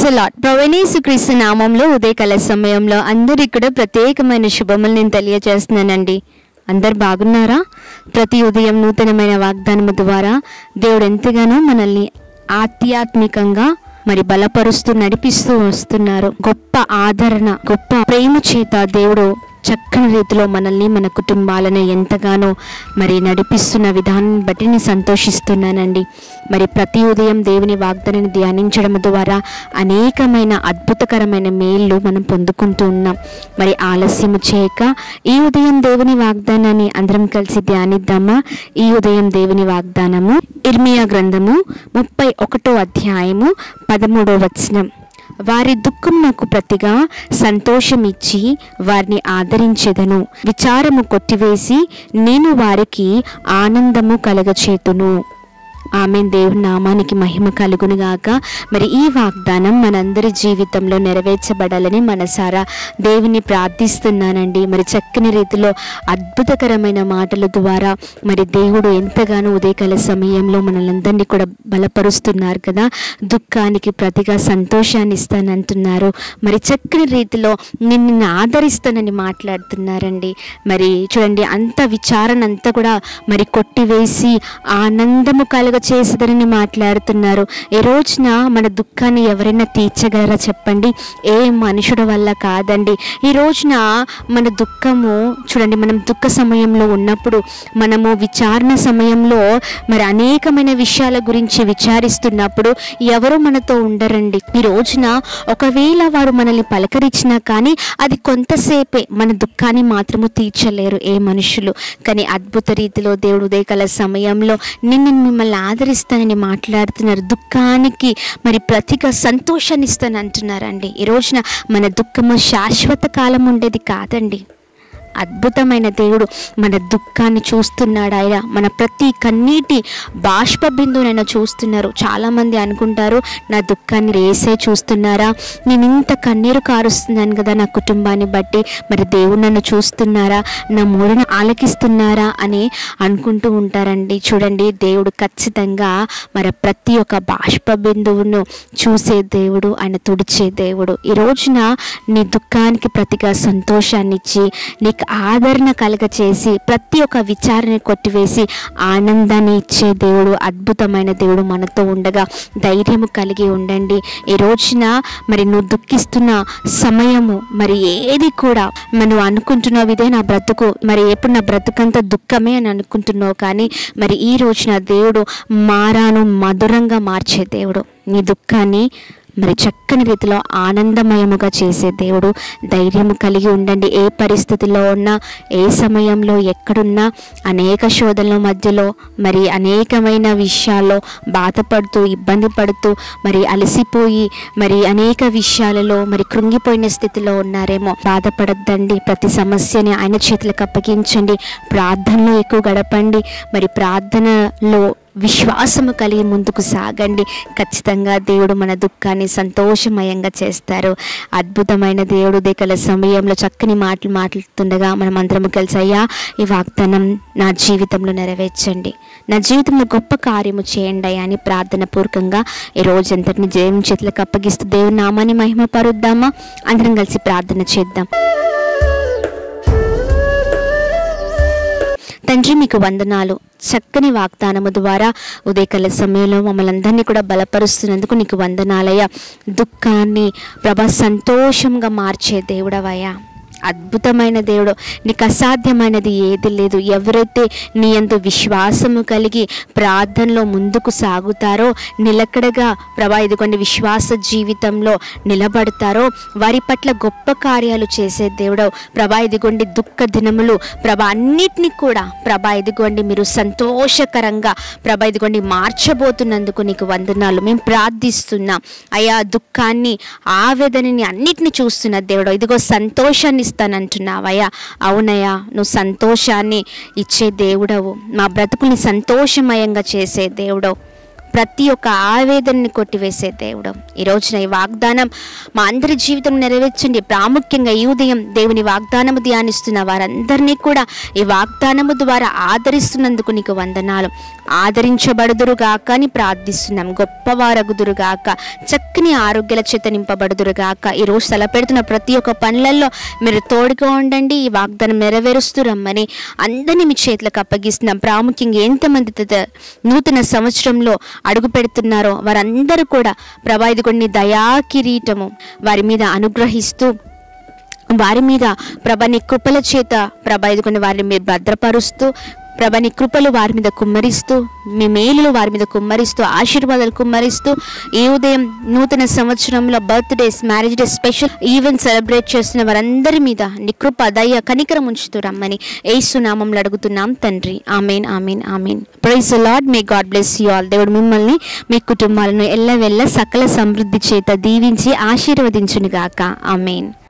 lot ప్రవణేశు క్రీస్తు నామంలో ఉదయకాల సమయంలో అందరికి కూడా ప్రత్యేకమైన శుభములు నేను తెలియజేస్తున్నానండి అందరు బాగున్నారా ప్రతి ఉదయం నూతనమైన వాగ్దానము ద్వారా దేవుడు ఎంతగానో మనల్ని ఆధ్యాత్మికంగా మరి బలపరుస్తూ నడిపిస్తూ వస్తున్నారు గొప్ప ఆదరణ గొప్ప ప్రేమ చేత దేవుడు చక్కని రీతిలో మనల్ని మన కుటుంబాలను ఎంతగానో మరి నడిపిస్తున్న విధానం బట్టి నేను సంతోషిస్తున్నానండి మరి ప్రతి ఉదయం దేవుని వాగ్దానాన్ని ధ్యానించడం ద్వారా అనేకమైన అద్భుతకరమైన మేళ్ళు మనం పొందుకుంటూ ఉన్నాం మరి ఆలస్యం చేయక ఈ ఉదయం దేవుని వాగ్దానాన్ని అందరం కలిసి ధ్యానిద్దామా ఈ ఉదయం దేవుని వాగ్దానము ఇర్మియా గ్రంథము ముప్పై ఒకటో అధ్యాయము పదమూడో వచనం వారి దుఃఖం నాకు ప్రతిగా సంతోషం ఇచ్చి వారిని ఆదరించెదను విచారము కొట్టివేసి నేను వారికి ఆనందము కలగచేతును ఆమె దేవుని నామానికి మహిమ కలుగును గాక మరి ఈ వాగ్దానం మనందరి జీవితంలో నెరవేర్చబడాలని మనసారా దేవుని ప్రార్థిస్తున్నానండి మరి చక్కని రీతిలో అద్భుతకరమైన మాటల ద్వారా మరి దేవుడు ఎంతగానో ఉదయకాల సమయంలో మనల్ని కూడా బలపరుస్తున్నారు కదా దుఃఖానికి ప్రతిగా సంతోషాన్ని ఇస్తానంటున్నారు మరి చక్కని రీతిలో నేను నిన్ను ఆదరిస్తానని మాట్లాడుతున్నారండి మరి చూడండి అంత విచారణ అంతా కూడా మరి కొట్టివేసి ఆనందము కలుగ చేసేదని మాట్లాడుతున్నారు ఈ రోజున మన దుఃఖాన్ని ఎవరైనా తీర్చగలరా చెప్పండి ఏ మనుషుడు వల్ల కాదండి ఈ రోజున మన దుఃఖము చూడండి మనం దుఃఖ సమయంలో ఉన్నప్పుడు మనము విచారణ సమయంలో మరి అనేకమైన విషయాల గురించి విచారిస్తున్నప్పుడు ఎవరు మనతో ఉండరండి ఈ రోజున ఒకవేళ వారు మనల్ని పలకరించినా కానీ అది కొంతసేపే మన దుఃఖాన్ని మాత్రము తీర్చలేరు ఏ మనుషులు కానీ అద్భుత రీతిలో దేవుడు ఉదయకాల సమయంలో నిన్ను మిమ్మల్ని ఆదరిస్తానని మాట్లాడుతున్నారు దుఃఖానికి మరి ప్రతిగా సంతోషాన్ని ఇస్తాను అంటున్నారండి ఈ రోజున మన దుఃఖము శాశ్వత కాలం ఉండేది కాదండి అద్భుతమైన దేవుడు మన దుఃఖాన్ని చూస్తున్నాడు ఆయన మన ప్రతి కన్నీటి బాష్ప బిందువునైనా చూస్తున్నారు చాలామంది అనుకుంటారు నా దుఃఖాన్ని రేసే చూస్తున్నారా నేను ఇంత కన్నీరు కారుస్తున్నాను కదా నా కుటుంబాన్ని బట్టి మరి దేవుడు నన్ను చూస్తున్నారా నా మూడను ఆలకిస్తున్నారా అని అనుకుంటూ ఉంటారండి చూడండి దేవుడు ఖచ్చితంగా మరి ప్రతి ఒక్క బాష్ప బిందువును చూసే దేవుడు ఆయన తుడిచే దేవుడు ఈ రోజున నీ దుఃఖానికి ప్రతిగా సంతోషాన్ని ఇచ్చి నీకు ఆదరణ కలగ చేసి ప్రతి ఒక్క విచారణ కొట్టివేసి ఆనందాన్ని ఇచ్చే దేవుడు అద్భుతమైన దేవుడు మనతో ఉండగా ధైర్యము కలిగి ఉండండి ఈ రోజున మరి నువ్వు దుఃఖిస్తున్న సమయము మరి ఏది కూడా మనం అనుకుంటున్నావు ఇదే నా బ్రతుకు మరి ఎప్పుడు నా బ్రతుకంతా దుఃఖమే అని అనుకుంటున్నావు కానీ మరి ఈ రోజున దేవుడు మారాను మధురంగా మార్చే దేవుడు నీ దుఃఖాన్ని మరి చక్కని రీతిలో ఆనందమయముగా చేసే దేవుడు ధైర్యము కలిగి ఉండండి ఏ పరిస్థితిలో ఉన్నా ఏ సమయంలో ఎక్కడున్నా అనేక శోధనల మధ్యలో మరి అనేకమైన విషయాల్లో బాధపడుతూ ఇబ్బంది పడుతూ మరి అలసిపోయి మరి అనేక విషయాలలో మరి కృంగిపోయిన స్థితిలో ఉన్నారేమో బాధపడద్దండి ప్రతి సమస్యని ఆయన చేతులకు అప్పగించండి ప్రార్థనలో ఎక్కువ గడపండి మరి ప్రార్థనలో విశ్వాసము కలిగి ముందుకు సాగండి ఖచ్చితంగా దేవుడు మన దుఃఖాన్ని సంతోషమయంగా చేస్తారు అద్భుతమైన దేవుడు దికల సమయంలో చక్కని మాటలు మాట్లాడుతుండగా మనం అందరము కలిసి అయ్యా ఈ వాగ్దానం నా జీవితంలో నెరవేర్చండి నా జీవితంలో గొప్ప కార్యము చేయండి అయ్యా అని ప్రార్థన పూర్వకంగా ఈ రోజు అంతటిని జయం చేతులకు అప్పగిస్తూ దేవుని నామాన్ని మహిమ పరుద్దామా అందరం కలిసి ప్రార్థన చేద్దాం తండ్రి మీకు వందనాలు చక్కని వాగ్దానము ద్వారా ఉదయకాల సమయంలో మమ్మల్ని అందరినీ కూడా బలపరుస్తున్నందుకు నీకు వందనాలయ్యా దుఃఖాన్ని ప్రభా సంతోషంగా మార్చే దేవుడవయ్యా అద్భుతమైన దేవుడు నీకు అసాధ్యమైనది ఏది లేదు ఎవరైతే నీ అందు విశ్వాసము కలిగి ప్రార్థనలో ముందుకు సాగుతారో నిలకడగా ప్రభా ఇదిగోండి విశ్వాస జీవితంలో నిలబడతారో వారి పట్ల గొప్ప కార్యాలు చేసే దేవుడవు ప్రభా ఇదిగోండి దుఃఖ దినములు ప్రభా అన్నిటినీ కూడా ప్రభా ఇదిగోండి మీరు సంతోషకరంగా ప్రభా ఇదిగోండి మార్చబోతున్నందుకు నీకు వందనాలు మేము ప్రార్థిస్తున్నాం అయా దుఃఖాన్ని ఆవేదనని అన్నిటిని చూస్తున్న దేవుడు ఇదిగో సంతోషాన్ని ఇస్తానంటున్నావయ్యా అవునయ్యా నువ్వు సంతోషాన్ని ఇచ్చే దేవుడవు మా బ్రతుకుని సంతోషమయంగా చేసే దేవుడవు ప్రతి ఒక్క ఆవేదనని కొట్టివేసే దేవుడు ఈ రోజున ఈ వాగ్దానం మా అందరి జీవితం నెరవేర్చండి ప్రాముఖ్యంగా ఈ ఉదయం దేవుని వాగ్దానము ధ్యానిస్తున్న వారందరినీ కూడా ఈ వాగ్దానము ద్వారా ఆదరిస్తున్నందుకు నీకు వందనాలు ఆదరించబడుదురుగాక అని ప్రార్థిస్తున్నాం గొప్పవారగుదురుగాక చక్కని ఆరోగ్యాల చేత నింపబడుదురుగాక ఈరోజు తలపెడుతున్న ప్రతి ఒక్క పనులలో మీరు తోడుగా ఉండండి ఈ వాగ్దానం నెరవేరుస్తూ రమ్మని అందరినీ మీ చేతులకు అప్పగిస్తున్నాం ప్రాముఖ్యంగా ఎంతమంది తద- నూతన సంవత్సరంలో అడుగు పెడుతున్నారో వారందరూ కూడా ప్రభా ఇది కొన్ని దయా కిరీటము వారి మీద అనుగ్రహిస్తూ వారి మీద ప్రభని కృపల చేత ప్రభ ఎదుకుని వారిని మీరు భద్రపరుస్తూ ప్రభని కృపలు వారి మీద కుమ్మరిస్తూ మీ మేలులు వారి మీద కుమ్మరిస్తూ ఆశీర్వాదాలు కుమ్మరిస్తూ ఈ ఉదయం నూతన సంవత్సరంలో birthdays marriage day special event celebrate చేస్తున్న వారందరి మీద నీ కృప దయ కనికరం ఉంచుతూ రమ్మని ఏసునామంలో అడుగుతున్నాం తండ్రి ఆమెన్ ఆమెన్ ఆమెన్ praise Lord may God bless you all దేవుడు మిమ్మల్ని మీ కుటుంబాలను ఎల్లవెల్ల సకల సమృద్ధి చేత దీవించి ఆశీర్వదించునుగాక ఆమెన్